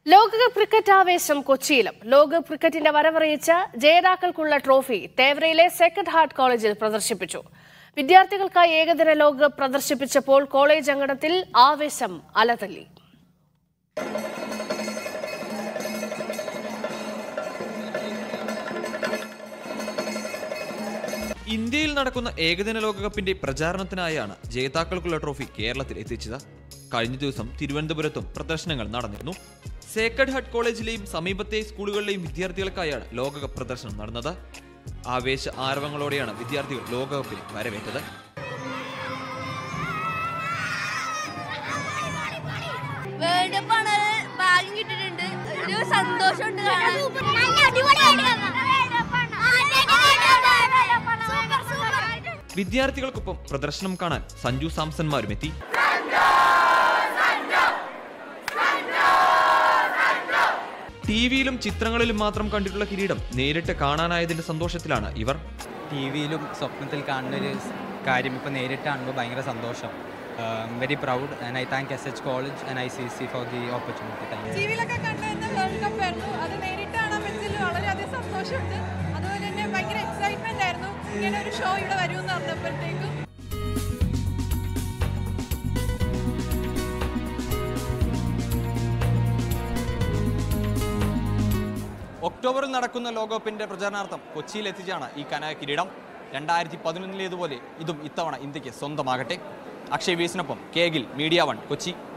ലോകകപ്പ് ക്രിക്കറ്റ് ആവേശം കൊച്ചിയിലും ലോകകപ്പ് ക്രിക്കറ്റിന്റെ വരവറിയിച്ച ജേതാക്കൾക്കുള്ള ട്രോഫി തേവരയിലെ സെക്കൻഡ് ഹാർട്ട് കോളേജിൽ പ്രദർശിപ്പിച്ചു വിദ്യാർത്ഥികൾക്കായി ഏകദിന ലോകകപ്പ് പ്രദർശിപ്പിച്ചപ്പോൾ കോളേജ് അങ്കണത്തിൽ ആവേശം അലതല്ലി ഇന്ത്യയിൽ നടക്കുന്ന ഏകദിന ലോകകപ്പിന്റെ പ്രചാരണത്തിനായാണ് ജേതാക്കൾക്കുള്ള ട്രോഫി കേരളത്തിൽ എത്തിച്ചത് കഴിഞ്ഞ ദിവസം തിരുവനന്തപുരത്തും പ്രദർശനങ്ങൾ നടന്നിരുന്നു സേക്രഡ് ഹട്ട് കോളേജിലെയും സമീപത്തെ സ്കൂളുകളിലെയും വിദ്യാർത്ഥികൾക്കായാണ് ലോകകപ്പ് പ്രദർശനം നടന്നത് ആവേശ ആരവങ്ങളോടെയാണ് വിദ്യാർത്ഥികൾ ലോകകപ്പിന് വരവേറ്റത് വേൾഡ് കപ്പാണ് ഭാഗ്യം കിട്ടിയിട്ടുണ്ട് ഒരു സന്തോഷമുണ്ട് കാണാൻ വിദ്യാർത്ഥികൾക്കൊപ്പം പ്രദർശനം കാണാൻ സഞ്ജു സാംസന്മാരും എത്തി ടി വിയിലും ചിത്രങ്ങളിലും മാത്രം കണ്ടിട്ടുള്ള കിരീടം നേരിട്ട് കാണാനായതിന്റെ സന്തോഷത്തിലാണ് ഇവർ ടി വിയിലും സ്വപ്നത്തിൽ കാണുന്ന ഒരു കാര്യം ഇപ്പോൾ നേരിട്ട് കാണുമ്പോൾ ഭയങ്കര സന്തോഷം very proud and I thank S H college and I C C for the opportunity thank you T വിയിലൊക്കെ കണ്ടുവരുന്ന വേൾഡ് കപ്പ് ആയിരുന്നു അത് നേരിട്ട് കാണാൻ പറ്റിയതിൽ വളരെയധികം സന്തോഷമുണ്ട് അതുപോലെ തന്നെ ഭയങ്കര എക്സൈറ്റ്മെന്റ് ആയിരുന്നു ഇങ്ങനെ ഒരു ഷോ ഇവിടെ വരുമെന്ന് പറഞ്ഞപ്പോഴത്തേക്കും ഒക്ടോബറിൽ നടക്കുന്ന ലോകകപ്പിന്റെ പ്രചരണാർത്ഥം കൊച്ചിയിൽ എത്തിച്ചാണ് ഈ കനക കിരീടം രണ്ടായിരത്തി പതിനൊന്നിലേതുപോലെ ഇതും ഇത്തവണ ഇന്ത്യക്ക് സ്വന്തമാകട്ടെ അക്ഷയ് വീസിനൊപ്പം കേഗിൽ മീഡിയ വൺ കൊച്ചി